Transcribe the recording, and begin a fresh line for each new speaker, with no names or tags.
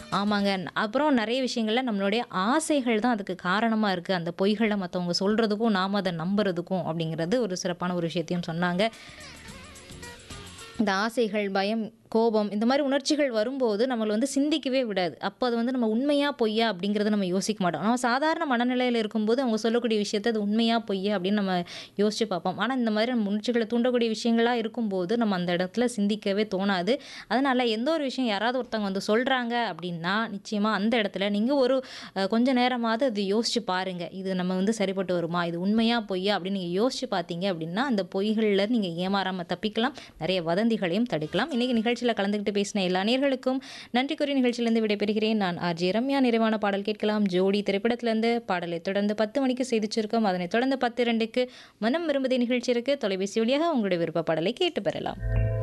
ஆமாங்க. அப்புறம் நெறைய விஷயங்கள்ல நம்மளுடைய ஆசைகள் தான் அதுக்கு காரணமா இருக்கு. அந்த பொய்கள மத்தவங்க சொல்றதுக்கும், நாம அத நம்புறதுக்கும் அப்படிங்கிறது ஒரு சிறப்பான ஒரு விஷயத்தையும் சொன்னாங்க. இந்த ஆசைகள், பயம், கோபம் இந்த மாரி உணர்ச்சிகள் வரும்போது நம்மள வந்து சிந்திக்கவே விடாது. அப்போ அது வந்து நம்ம உண்மையா, பொய்யா அப்படிங்கிறத நம்ம யோசிக்க மாட்டோம். நம்ம சாதாரண மனநிலையில இருக்கும்போது அவங்க சொல்லக்கூடிய விஷயத்த அது உண்மையா, பொய்யா அப்படின்னு நம்ம யோசிச்சு பார்ப்போம். ஆனா இந்த மாரி நம்ம உணர்ச்சிகள தூண்டக்கூடிய விஷயங்களா இருக்கும்போது நம்ம அந்த இடத்துல சிந்திக்கவே தோணாது. அதனால எந்த ஒரு விஷயம் யாராவது ஒருத்தவங்க வந்து சொல்றாங்க அப்படின்னா, நிச்சயமா அந்த இடத்துல நீங்க ஒரு அ கொஞ்ச நேரமாவது அது யோசிச்சு பாருங்க. இது நம்ம வந்து சரிப்பட்டு வருமா? இது உண்மையா, பொய்யா அப்படின்னு நீங்க யோசிச்சு பார்த்தீங்க அப்படின்னா, அந்த பொய்கள்ல நீங்க ஏமாறாம தப்பிக்கலாம். நெறைய வதந்திகளையும் தடுக்கலாம். இன்னைக்கு நிகழ்ச்சியில கலந்துக்கிட்டு பேசின எல்லா நேயர்களுக்கும் நன்றி கூறி நிகழ்ச்சியிலிருந்து விடைபெறுகிறேன். நான் ஆர்ஜே ரம்யா. நிறைவான பாடல் கேட்கலாம். ஜோடி திரைப்படத்திலிருந்து பாடலை தொடர்ந்து 10 மணிக்கு செய்திச் சுருக்கம். அதனைத் தொடர்ந்து 10:02க்கு மனம் விரும்புதே நிகழ்ச்சி இருக்கு. தொலைபேசி வழியாக உங்களுடைய விருப்ப பாடலை கேட்டு பெறலாம்.